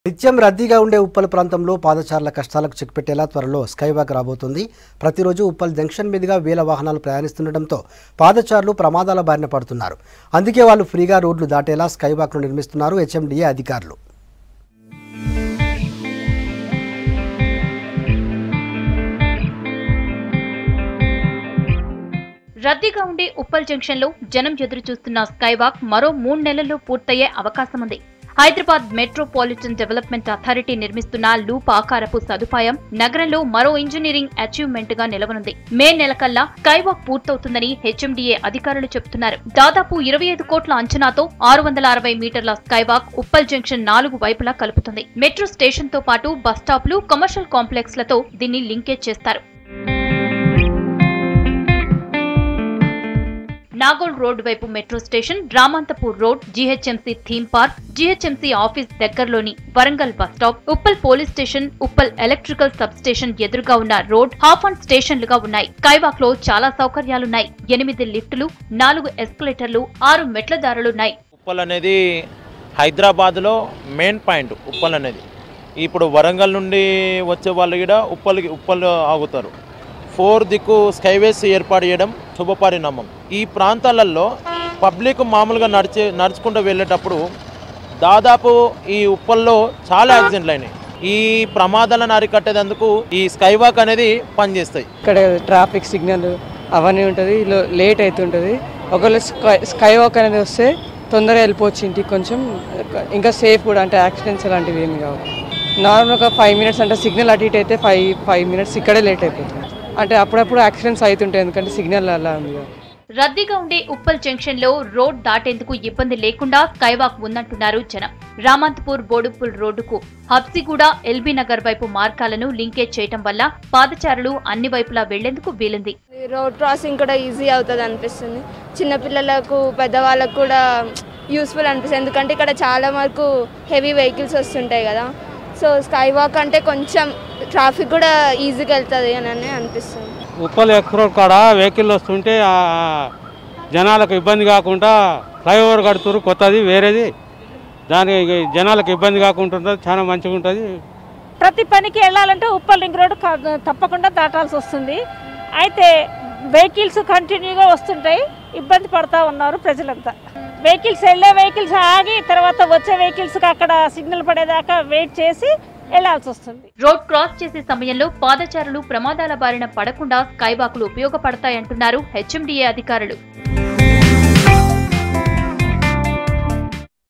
నిత్యం రద్దీగా ఉండే ఉప్పల్ ప్రాంతంలో పాదచారుల కష్టాలకు చెక్ పెట్టేలా త్వరలో స్కైవాక్ రాబోతుంది ప్రతిరోజు ఉప్పల్ జంక్షన్ మీదుగా వేల వాహనాలు ప్రయాణిస్తుండటంతో పాదచారులు ప్రమాదాల బారిన పడుతున్నారు అందుకే వాళ్ళు ఫ్రీగా రోడ్లు దాటేలా స్కైవాక్ను నిర్మిస్తున్నారు హెచ్ఎండిఏ అధికారులు రద్దీగా ఉండే ఉప్పల్ జంక్షన్ లో జనం ఎదురు చూస్తున్న స్కైవాక్ మరో మూడు నెలల్లో పూర్తయ్యే అవకాశం ఉంది హైదరాబాద్ మెట్రోపాలిటన్ డెవలప్మెంట్ అథారిటీ నిర్మిస్తున్న లూప్ ఆకారపు సదుపాయం నగరంలో మరో ఇంజనీరింగ్ అచీవ్మెంట్ గా నిలవనుంది మే నెలకల్లా స్కైవాక్ పూర్తవుతుందని హెచ్ఎండిఏ అధికారులు చెబుతున్నారు దాదాపు ఇరవై ఐదు కోట్ల అంచనాతో ఆరు వందల అరవై మీటర్ల స్కైవాక్ ఉప్పల్ జంక్షన్ నాలుగు వైపులా కలుపుతుంది మెట్రో స్టేషన్ తో పాటు బస్ స్టాప్లు కమర్షియల్ కాంప్లెక్స్ లతో దీన్ని లింకేజ్ చేస్తారు నాగోల్ రోడ్ వైపు metro station Ramanthapur road GHMC theme park GHMC office దగ్గరలోని Warangal bus stop Uppal police station Uppal electrical sub station ఎదురుగా ఉన్న రోడ్ హాఫ్ అండ్ స్టేషన్లుగా ఉన్నాయి స్కైవాక్ లో చాలా సౌకర్యాలున్నాయి ఎనిమిది లిఫ్టులు నాలుగు ఎస్కలేటర్లు ఆరు మెట్ల దారులున్నాయి ఉప్పల్ అనేది హైదరాబాద్లో మెయిన్ పాయింట్ ఉప్పల్ అనేది ఇప్పుడు వరంగల్ నుండి వచ్చే వాళ్ళు కూడా ఉప్పల్కి ఉప్పల్ ఆగుతారు ఫోర్ దిక్కు స్కైవేస్ ఏర్పాటు చేయడం శుభపరిణామం ఈ ప్రాంతాలలో పబ్లిక్ మామూలుగా నడిచే నడుచుకుంటూ వెళ్ళేటప్పుడు దాదాపు ఈ ఉప్పల్లో చాలా యాక్సిడెంట్లు అయినాయి ఈ ప్రమాదాలను అరికట్టేందుకు ఈ స్కైవాక్ అనేది పనిచేస్తాయి ఇక్కడ ట్రాఫిక్ సిగ్నల్ అవన్నీ ఉంటుంది లో- లేట్ అవుతుంటుంది ఒకవేళ స్కై స్కై వాక్ అనేది వస్తే తొందరగా వెళ్ళిపోవచ్చు ఇంటికి కొంచెం ఇంకా సేఫ్ కూడా అంటే యాక్సిడెంట్స్ అలాంటివి ఏమి కావు నార్మల్గా ఫైవ్ మినిట్స్ అంటే సిగ్నల్ అటు ఇటు అయితే ఫైవ్ ఫైవ్ మినిట్స్ ఇక్కడే లేట్ అయిపోతుంది అంటే అప్పుడప్పుడు యాక్సిడెంట్స్ అవుతుంటాయి ఎందుకంటే సిగ్నల్ అలా ఉంది కదా. రద్దీగా ఉండే ఉప్పల్ జంక్షన్ లో రోడ్ దాటేందుకు ఇబ్బంది లేకుండా స్కైవాక్ ఉందంటున్నారు జనం రామంతపూర్ బోడుపుల్ రోడ్డుకు హబ్సిగూడ ఎల్బీ నగర్ వైపు మార్గాలను లింకేజ్ చేయటం వల్ల పాదచారులు అన్ని వైపులా వెళ్లేందుకు వీలుంది రోడ్ క్రాసింగ్ కూడా ఈజీ అవుతుంది అనిపిస్తుంది చిన్నపిల్లలకు పెద్దవాళ్ళకు కూడా యూస్ఫుల్ అనిపిస్తుంది ఎందుకంటే ఇక్కడ చాలా వరకు హెవీ వెహికల్స్ వస్తుంటాయి కదా సో స్కై వాక్ అంటే కొంచెం ట్రాఫిక్ కూడా ఈజీగా వెళ్తుంది అని అని అనిపిస్తుంది ఉప్పల్ ఎక్స్ రోడ్ కాడ వెహికల్ వస్తుంటే ఆ జనాలకు ఇబ్బంది కాకుండా ఫ్లైఓవర్ కడుతురు కొత్తది వేరేది దానికి జనాలకు ఇబ్బంది కాకుండా ఉంటుంది చాలా మంచిగా ఉంటుంది ప్రతి పనికి వెళ్ళాలంటే ఉప్పల్ రింగ్ రోడ్ క- తప్పకుండా దాటాల్సి వస్తుంది అయితే వెహికల్స్ కంటిన్యూగా వస్తుంటాయి ఇబ్బంది పడతా ఉన్నారు ప్రజలంతా వెహికల్స్ వెళ్ళే వెహికల్స్ ఆగి తర్వాత వచ్చే వెహికల్స్కి అక్కడ సిగ్నల్ పడేదాకా వెయిట్ చేసి వెళ్ళాల్సి వస్తుంది రోడ్ క్రాస్ చేసే సమయంలో పాదచారులు ప్రమాదాల బారిన పడకుండా స్కైవాక్లు ఉపయోగపడతాయంటున్నారు హెచ్ఎండిఏ అధికారులు